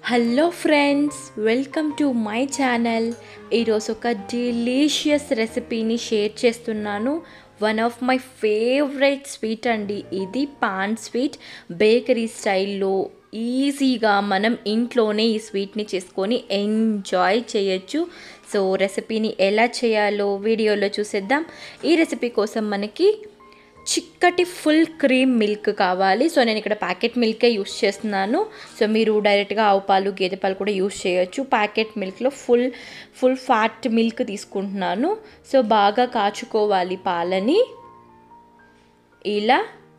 hello friends welcome to my channel ఈరోజు ఒక delicious రెసిపీని షేర్ చేస్తున్నాను one of my favourite sweet అండి ఇది పాన్ స్వీట్ బేకరీ స్టైల్లో ఈజీగా మనం ఇంట్లోనే ఈ స్వీట్ని చేసుకొని ఎంజాయ్ చేయొచ్చు సో రెసిపీని ఎలా చేయాలో వీడియోలో చూసేద్దాం ఈ రెసిపీ కోసం మనకి చిక్కటి ఫుల్ క్రీమ్ మిల్క్ కావాలి సో నేను ఇక్కడ ప్యాకెట్ మిల్కే యూస్ చేస్తున్నాను సో మీరు డైరెక్ట్గా ఆవు పాలు గేదె పాలు కూడా యూస్ చేయొచ్చు ప్యాకెట్ మిల్క్లో ఫుల్ ఫుల్ ఫ్యాట్ మిల్క్ తీసుకుంటున్నాను సో బాగా కాచుకోవాలి పాలని ఇలా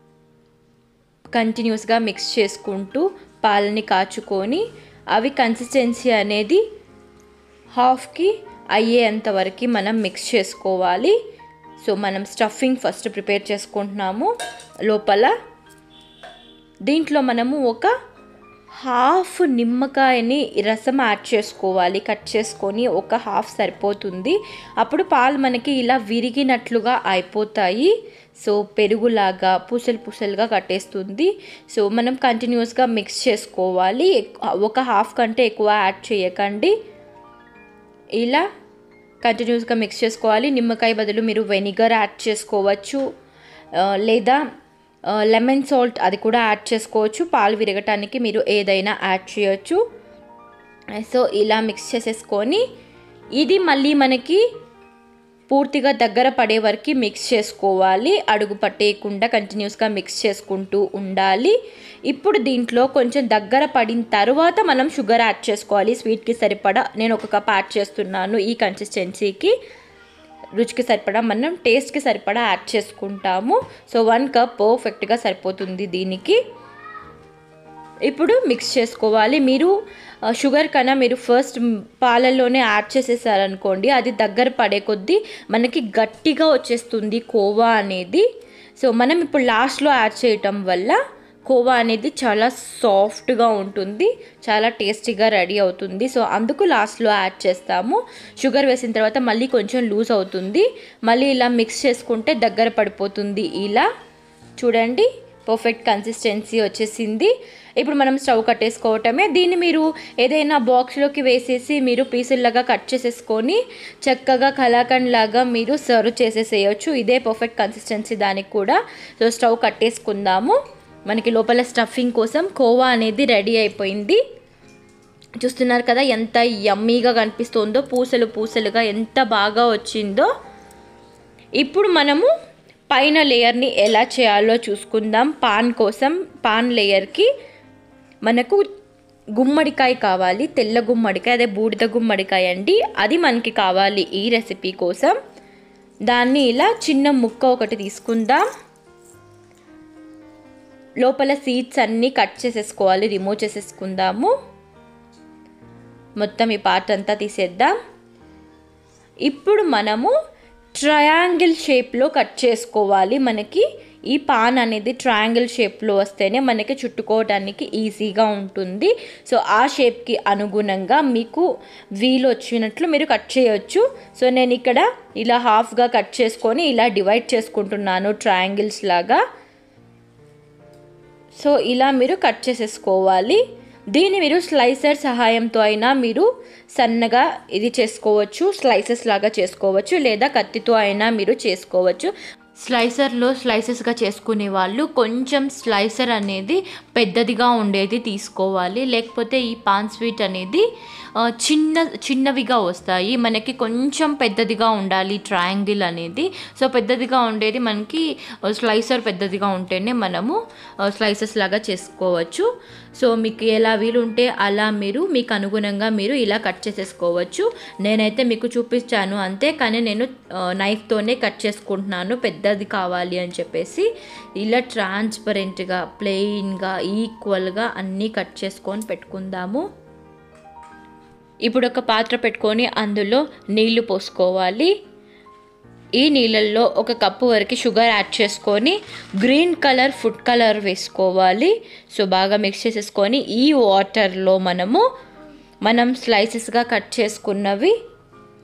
కంటిన్యూస్గా మిక్స్ చేసుకుంటూ పాలని కాచుకొని అవి కన్సిస్టెన్సీ అనేది హాఫ్కి అయ్యేంత వరకు మనం మిక్స్ చేసుకోవాలి సో మనం స్టఫింగ్ ఫస్ట్ ప్రిపేర్ చేసుకుంటున్నాము లోపల దీంట్లో మనము ఒక హాఫ్ నిమ్మకాయని రసం యాడ్ చేసుకోవాలి కట్ చేసుకొని ఒక హాఫ్ సరిపోతుంది అప్పుడు పాలు మనకి ఇలా విరిగినట్లుగా అయిపోతాయి సో పెరుగులాగా పూసలు పూసలుగా కట్టేస్తుంది సో మనం కంటిన్యూస్గా మిక్స్ చేసుకోవాలి ఒక హాఫ్ కంటే ఎక్కువ యాడ్ చేయకండి ఇలా కంటిన్యూస్గా మిక్స్ చేసుకోవాలి నిమ్మకాయ బదులు మీరు వెనిగర్ యాడ్ చేసుకోవచ్చు లేదా లెమన్ సాల్ట్ అది కూడా యాడ్ చేసుకోవచ్చు పాలు విరగటానికి మీరు ఏదైనా యాడ్ చేయొచ్చు సో ఇలా మిక్స్ చేసేసుకొని ఇది మళ్ళీ మనకి పూర్తిగా దగ్గర పడే వరకు మిక్స్ చేసుకోవాలి అడుగు పట్టేయకుండా కంటిన్యూస్గా మిక్స్ చేసుకుంటూ ఉండాలి ఇప్పుడు దీంట్లో కొంచెం దగ్గర పడిన తర్వాత మనం షుగర్ యాడ్ చేసుకోవాలి స్వీట్కి సరిపడా నేను ఒక కప్ యాడ్ చేస్తున్నాను ఈ కన్సిస్టెన్సీకి రుచికి సరిపడా మనం టేస్ట్కి సరిపడా యాడ్ చేసుకుంటాము సో వన్ కప్ పర్ఫెక్ట్గా సరిపోతుంది దీనికి ఇప్పుడు మిక్స్ చేసుకోవాలి మీరు షుగర్ కన్నా మీరు ఫస్ట్ పాలల్లోనే యాడ్ చేసేసారనుకోండి అది దగ్గర పడే కొద్దీ మనకి గట్టిగా వచ్చేస్తుంది కోవా అనేది సో మనం ఇప్పుడు లాస్ట్లో యాడ్ చేయటం వల్ల కోవా అనేది చాలా సాఫ్ట్గా ఉంటుంది చాలా టేస్టీగా రెడీ అవుతుంది సో అందుకు లాస్ట్లో యాడ్ చేస్తాము షుగర్ వేసిన తర్వాత మళ్ళీ కొంచెం లూజ్ అవుతుంది మళ్ళీ ఇలా మిక్స్ చేసుకుంటే దగ్గర పడిపోతుంది ఇలా చూడండి పర్ఫెక్ట్ కన్సిస్టెన్సీ వచ్చేసింది ఇప్పుడు మనం స్టవ్ కట్టేసుకోవటమే దీన్ని మీరు ఏదైనా బాక్స్లోకి వేసేసి మీరు పీసుల్లాగా కట్ చేసేసుకొని చక్కగా కలాకండ్ లాగా మీరు సర్వ్ చేసేసేయచ్చు ఇదే పర్ఫెక్ట్ కన్సిస్టెన్సీ దానికి కూడా సో స్టవ్ కట్టేసుకుందాము మనకి లోపల స్టఫింగ్ కోసం కోవా అనేది రెడీ అయిపోయింది చూస్తున్నారు కదా ఎంత యమ్మీగా కనిపిస్తుందో పూసలు పూసలుగా ఎంత బాగా వచ్చిందో ఇప్పుడు మనము పైన లేయర్ని ఎలా చేయాలో చూసుకుందాం పాన్ కోసం పాన్ లేయర్కి మనకు గుమ్మడికాయ కావాలి తెల్ల గుమ్మడికాయ అదే బూడిద గుమ్మడికాయ అండి అది మనకి కావాలి ఈ రెసిపీ కోసం దాన్ని ఇలా చిన్న ముక్క ఒకటి తీసుకుందాం లోపల సీడ్స్ అన్నీ కట్ చేసేసుకోవాలి రిమూవ్ చేసేసుకుందాము మొత్తం ఈ పార్ట్ అంతా తీసేద్దాం ఇప్పుడు మనము ట్రయాంగిల్ షేప్లో కట్ చేసుకోవాలి మనకి ఈ పాన్ అనేది ట్రయాంగిల్ షేప్లో వస్తేనే మనకి చుట్టుకోవడానికి ఈజీగా ఉంటుంది సో ఆ షేప్కి అనుగుణంగా మీకు వీలు వచ్చినట్లు మీరు కట్ చేయొచ్చు సో నేను ఇక్కడ ఇలా హాఫ్గా కట్ చేసుకొని ఇలా డివైడ్ చేసుకుంటున్నాను ట్రయాంగిల్స్ లాగా సో ఇలా మీరు కట్ చేసేసుకోవాలి దీన్ని మీరు స్లైసర్ సహాయంతో అయినా మీరు సన్నగా ఇది చేసుకోవచ్చు స్లైసెస్ లాగా చేసుకోవచ్చు లేదా కత్తితో అయినా మీరు చేసుకోవచ్చు స్లైసర్లో స్లైసెస్గా చేసుకునే వాళ్ళు కొంచెం స్లైసర్ అనేది పెద్దదిగా ఉండేది తీసుకోవాలి లేకపోతే ఈ పాన్ స్వీట్ అనేది చిన్న చిన్నవిగా వస్తాయి మనకి కొంచెం పెద్దదిగా ఉండాలి ట్రయాంగిల్ అనేది సో పెద్దదిగా ఉండేది మనకి స్లైసర్ పెద్దదిగా ఉంటేనే మనము స్లైసెస్ లాగా చేసుకోవచ్చు సో మీకు ఎలా వీలుంటే అలా మీరు మీకు అనుగుణంగా మీరు ఇలా కట్ చేసేసుకోవచ్చు నేనైతే మీకు చూపించాను అంతే కానీ నేను నైఫ్తోనే కట్ చేసుకుంటున్నాను పెద్దది కావాలి అని చెప్పేసి ఇలా ట్రాన్స్పరెంట్గా ప్లెయిన్గా ఈక్వల్గా అన్నీ కట్ చేసుకొని పెట్టుకుందాము ఇప్పుడు ఒక పాత్ర పెట్టుకొని అందులో నీళ్లు పోసుకోవాలి ఈ నీళ్ళల్లో ఒక కప్పు వరకు షుగర్ యాడ్ చేసుకొని గ్రీన్ కలర్ ఫుడ్ కలర్ వేసుకోవాలి సో బాగా మిక్స్ చేసేసుకొని ఈ వాటర్లో మనము మనం స్లైసెస్గా కట్ చేసుకున్నవి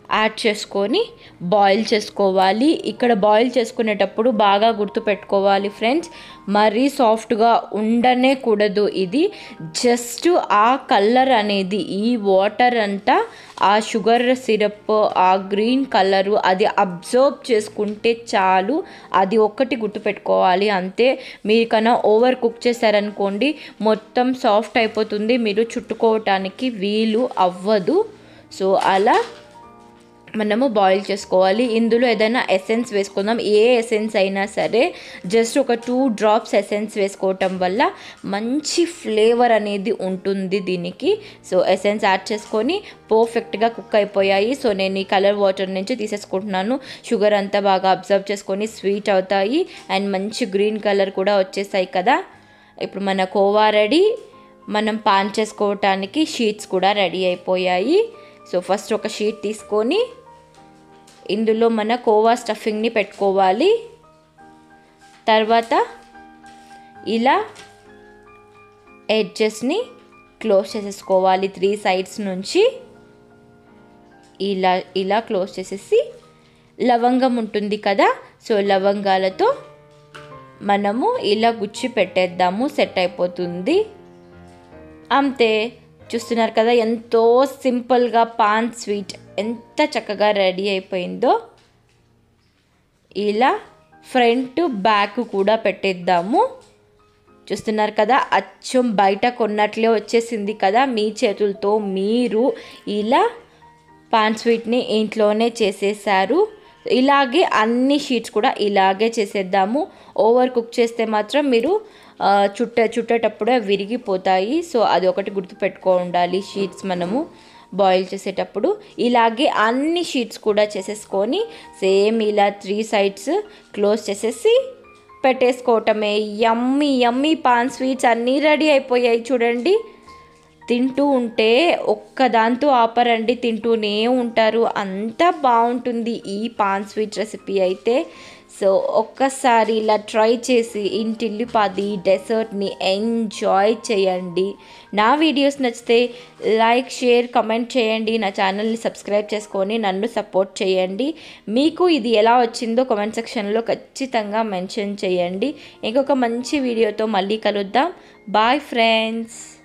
యాడ్ చేసుకొని బాయిల్ చేసుకోవాలి ఇక్కడ బాయిల్ చేసుకునేటప్పుడు బాగా గుర్తుపెట్టుకోవాలి ఫ్రెండ్స్ మరీ సాఫ్ట్గా ఉండనే కూడదు ఇది జస్ట్ ఆ కలర్ అనేది ఈ వాటర్ అంతా ఆ షుగర్ సిరప్ ఆ గ్రీన్ కలరు అది అబ్జర్వ్ చేసుకుంటే చాలు అది ఒక్కటి గుర్తుపెట్టుకోవాలి అంతే మీరు కన్నా ఓవర్ కుక్ చేశారనుకోండి మొత్తం సాఫ్ట్ అయిపోతుంది మీరు చుట్టుకోవటానికి వీలు అవ్వదు సో అలా మనము బాయిల్ చేసుకోవాలి ఇందులో ఏదైనా ఎసెన్స్ వేసుకుందాం ఏ ఎసెన్స్ అయినా సరే జస్ట్ ఒక టూ డ్రాప్స్ ఎసెన్స్ వేసుకోవటం వల్ల మంచి ఫ్లేవర్ అనేది ఉంటుంది దీనికి సో ఎసెన్స్ యాడ్ చేసుకొని పర్ఫెక్ట్గా కుక్ అయిపోయాయి సో నేను ఈ కలర్ వాటర్ నుంచి తీసేసుకుంటున్నాను షుగర్ అంతా బాగా అబ్జర్వ్ చేసుకొని స్వీట్ అవుతాయి అండ్ మంచి గ్రీన్ కలర్ కూడా వచ్చేసాయి కదా ఇప్పుడు మన కోవా రెడీ మనం పాన్ చేసుకోవటానికి షీట్స్ కూడా రెడీ అయిపోయాయి సో ఫస్ట్ ఒక షీట్ తీసుకొని ఇందులో మన కోవా స్టఫింగ్ని పెట్టుకోవాలి తర్వాత ఇలా ఎడ్జెస్ని క్లోజ్ చేసేసుకోవాలి త్రీ సైడ్స్ నుంచి ఇలా ఇలా క్లోజ్ చేసేసి లవంగం ఉంటుంది కదా సో లవంగాలతో మనము ఇలా గుచ్చి పెట్టేద్దాము సెట్ అయిపోతుంది అంతే చూస్తున్నారు కదా ఎంతో సింపుల్గా పాన్ స్వీట్ ఎంత చక్కగా రెడీ అయిపోయిందో ఇలా ఫ్రంట్ బ్యాక్ కూడా పెట్టేద్దాము చూస్తున్నారు కదా అచ్చం బయట కొన్నట్లే వచ్చేసింది కదా మీ చేతులతో మీరు ఇలా పాన్ స్వీట్ని ఇంట్లోనే చేసేసారు ఇలాగే అన్ని షీట్స్ కూడా ఇలాగే చేసేద్దాము ఓవర్ కుక్ చేస్తే మాత్రం మీరు చుట్ట చుట్టేటప్పుడే విరిగిపోతాయి సో అది ఒకటి గుర్తుపెట్టుకో ఉండాలి షీట్స్ మనము బాయిల్ చేసేటప్పుడు ఇలాగే అన్ని షీట్స్ కూడా చేసేసుకొని సేమ్ ఇలా త్రీ సైడ్స్ క్లోజ్ చేసేసి పెట్టేసుకోవటమే యమ్మీ యమ్మీ పాన్ స్వీట్స్ అన్నీ రెడీ అయిపోయాయి చూడండి తింటూ ఉంటే ఒక్కదాంతో ఆపరండి తింటూనే ఉంటారు అంత బాగుంటుంది ఈ పాన్ స్వీట్ రెసిపీ అయితే సో ఒక్కసారి ఇలా ట్రై చేసి ఇంటిల్లిపాది డెసర్ట్ని ఎంజాయ్ చేయండి నా వీడియోస్ నచ్చితే లైక్ షేర్ కమెంట్ చేయండి నా ఛానల్ని సబ్స్క్రైబ్ చేసుకొని నన్ను సపోర్ట్ చేయండి మీకు ఇది ఎలా వచ్చిందో కామెంట్ సెక్షన్లో ఖచ్చితంగా మెన్షన్ చేయండి ఇంకొక మంచి వీడియోతో మళ్ళీ కలుద్దాం బాయ్ ఫ్రెండ్స్